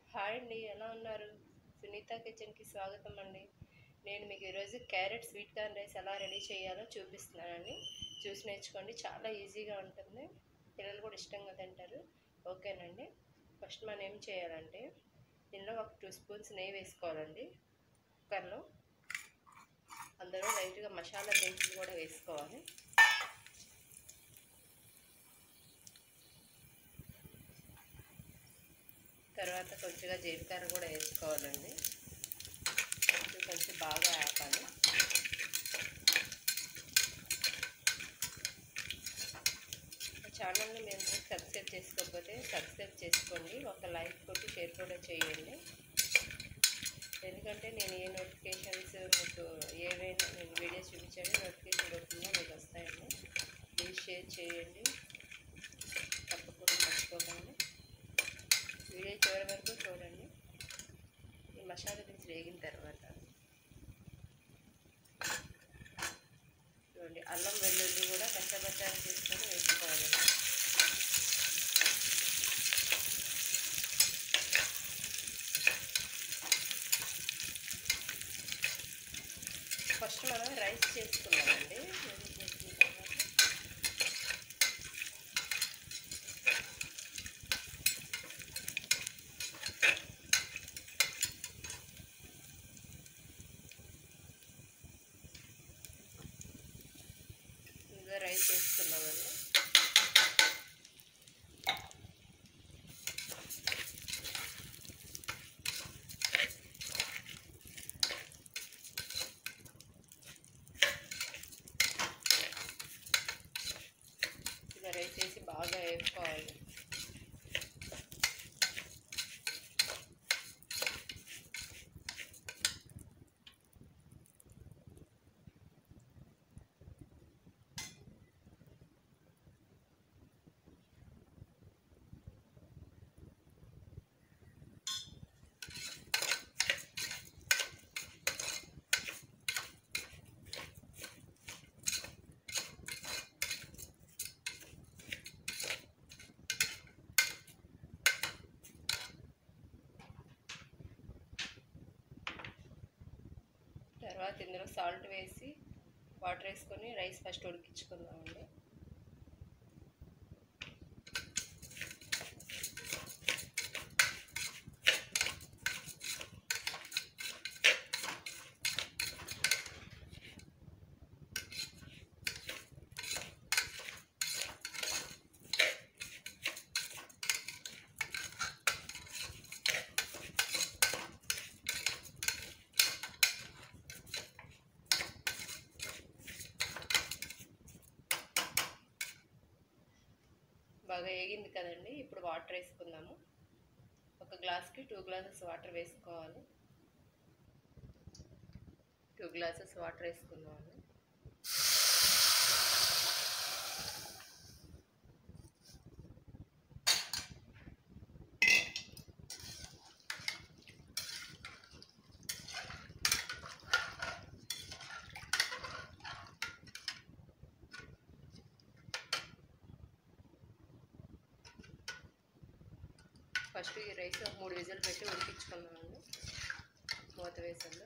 Hi అండి ఎలా ఉన్నారు సునీత కిచెన్కి స్వాగతం అండి నేను మీకు ఈరోజు క్యారెట్ స్వీట్ కార్న్ రైస్ ఎలా రెడీ చేయాలో చూపిస్తున్నానండి చూసి నేర్చుకోండి చాలా ఈజీగా ఉంటుంది పిల్లలు కూడా ఇష్టంగా తింటారు ఓకేనండి ఫస్ట్ మనం ఏం చేయాలంటే దీనిలో ఒక టూ స్పూన్స్ నెయ్యి వేసుకోవాలండి కుక్కర్లో అందులో లైట్గా మసాలా దినుసులు కూడా వేసుకోవాలి తర్వాత కొంచెంగా జీలకర్ర కూడా వేసుకోవాలండి ఇది కొంచెం బాగా ఆపాలి ఛానల్ని మేము సబ్స్క్రైబ్ చేసుకోకపోతే సబ్స్క్రైబ్ చేసుకోండి ఒక లైక్ కొట్టి షేర్ కూడా చేయండి ఎందుకంటే నేను ఏ నోటిఫికేషన్స్ మీకు ఏవైనా నేను వీడియోస్ చూపించండి నోటిఫికేషన్ కొట్టినా మీకు వస్తాయండి ప్లీజ్ షేర్ చేయండి తప్పకుండా మర్చిపోకండి వీడియో చివరి వరకు చూడండి ఈ మసాలా దినుసులు వేగిన తర్వాత చూడండి అల్లం వెల్లుల్లి కూడా కచ్చబచ్చాలు తీసుకొని వేసుకోవాలి ఫస్ట్ మనం రైస్ చేసుకున్నామండి రైస్ చేసుకున్న తర్వాత ఇంకా రైస్ వేసుకున్నామండి ఇలా రైస్ వేసి బాగా వేసుకోవాలి తర్వాత ఇందులో సాల్ట్ వేసి వాటర్ వేసుకొని రైస్ ఫస్ట్ ఉడికించుకుందామండి బాగా వేగింది కదండి ఇప్పుడు వాటర్ వేసుకుందాము ఒక గ్లాస్కి టూ గ్లాసెస్ వాటర్ వేసుకోవాలి టూ గ్లాసెస్ వాటర్ వేసుకుందామండి ఫస్ట్ ఈ రైస్ ఒక మూడు విజిల్ పెట్టి ఉడికించుకున్నామండి మూత వేసాను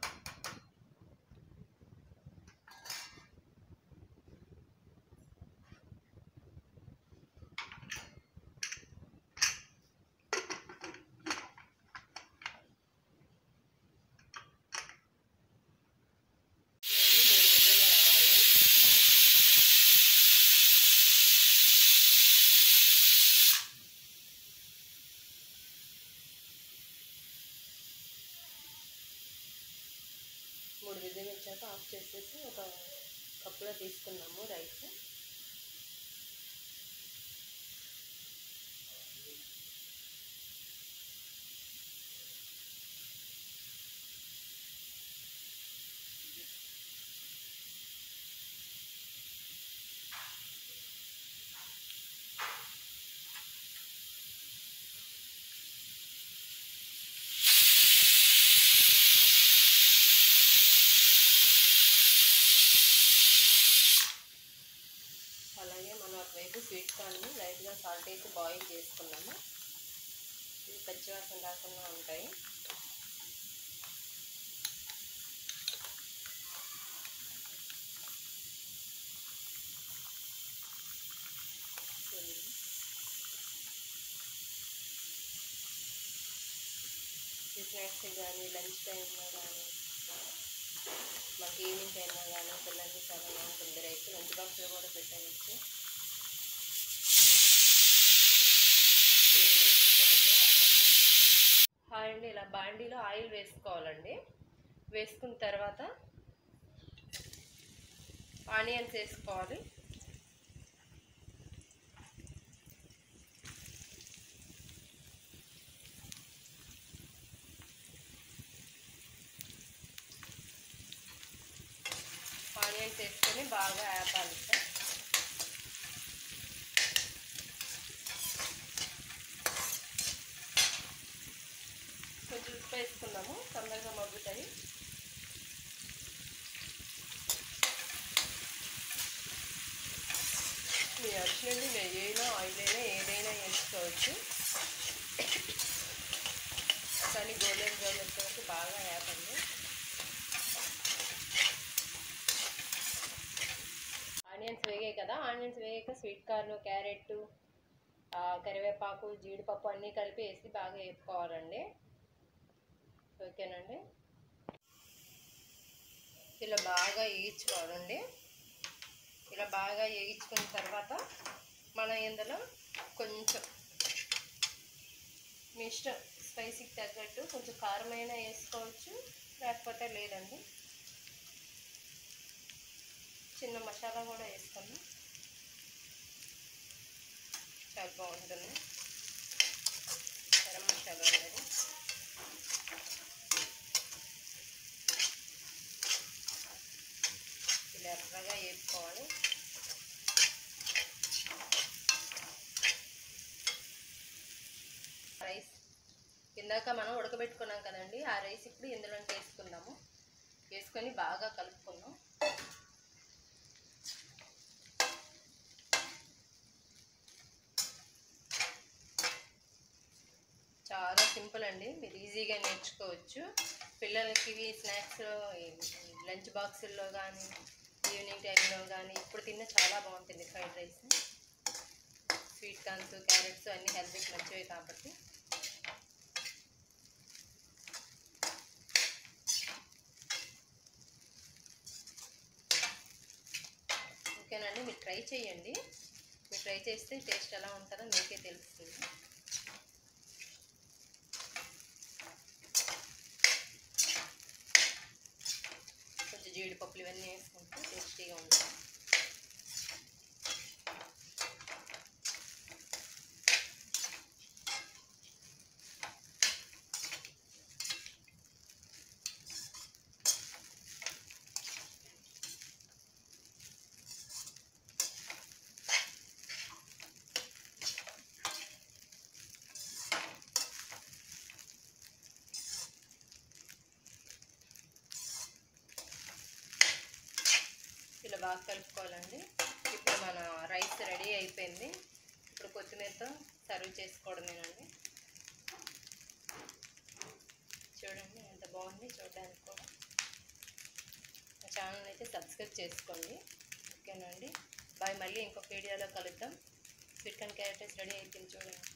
మూడు విజిల్ రావాలి మూడు విజిల్ వచ్చాక ఆఫ్ చేసేసి ఒక కప్పులో తీసుకున్నాము రైస్ అలాగే మనం ఒకవైపు స్వీట్ కార్న్ని లైట్గా సాల్ట్ వేసి బాయిల్ చేసుకున్నాము ఇవి పచ్చివాసన రాకుండా ఉంటాయి చూడండి. ఈ స్నాక్స్ కానీ లంచ్ టైంలో కానీ మాకు ఈవినింగ్ టైంలో కానీ పిల్లలకి చాలా బాగుంటుంది రైస్ లంచ్ బాక్స్లో కూడా పెట్టవచ్చు హాయ్ అండి ఇలా బాండీలో ఆయిల్ వేసుకోవాలండి వేసుకున్న తర్వాత ఆనియన్స్ వేసుకోవాలి ఆనియన్స్ వేసుకొని బాగా ఆపాలి సార్ కొంచెం ఉప్పు వేసుకున్నాము తొందరగా మగ్గుతాయి మీ వచ్చినండి నెయ్యి అయినా ఆయిల్ అయినా ఏదైనా వేసుకోవచ్చు కానీ గోల్డెన్ బ్రౌన్ వచ్చే వరకు బాగా వేపండి ఆనియన్స్ వేగాయి కదా ఆనియన్స్ వేగాక స్వీట్ కార్న్ క్యారెట్ కరివేపాకు జీడిపప్పు అన్నీ కలిపి వేసి బాగా వేపుకోవాలండి ఓకేనండి ఇలా బాగా వేయించుకోవాలండి ఇలా బాగా వేయించుకున్న తర్వాత మనం ఇందులో కొంచెం మీ ఇష్టం స్పైసీకి తగ్గట్టు కొంచెం కారమైనా వేసుకోవచ్చు లేకపోతే లేదండి చిన్న మసాలా కూడా వేసుకున్నాం చాలా బాగుంటుంది గరం మసాలా అనేది ఇలా ఎర్రగా వేసుకోవాలి రైస్ ఇందాక మనం ఉడకబెట్టుకున్నాం కదండి ఆ రైస్ ఇప్పుడు ఇందులోకి వేసుకుందాము వేసుకొని బాగా కలుపుకుందాం చాలా సింపుల్ అండి మీరు ఈజీగా నేర్చుకోవచ్చు పిల్లలకి ఇవి స్నాక్స్లో లంచ్ బాక్సుల్లో కానీ ఈవినింగ్ టైంలో కానీ ఇప్పుడు తిన్న చాలా బాగుంటుంది fried rice sweet corns carrots అన్నీ హెల్త్కి మంచివి కాబట్టి ఓకేనండి మీరు ట్రై చేయండి మీరు ట్రై చేస్తే టేస్ట్ ఎలా ఉంటుందో మీకే తెలుస్తుంది కొంచెం జీడిపప్పులు ఇవన్నీ వేసుకుంటే టేస్టీగా ఉంటుంది ఇలా బాగా కలుపుకోవాలండి ఇప్పుడు మన రైస్ రెడీ అయిపోయింది ఇప్పుడు కొత్తిమీరతో సర్వ్ చేసుకోవడమేనండి చూడండి ఎంత బాగుంది చూడడానికి కూడా మా ఛానల్ అయితే సబ్స్క్రైబ్ చేసుకోండి ఓకేనండి బాయ్ మళ్ళీ ఇంకొక వీడియోలో కలుద్దాం స్వీట్ అండ్ క్యారెక్టర్స్ రెడీ అయిపోయింది చూడండి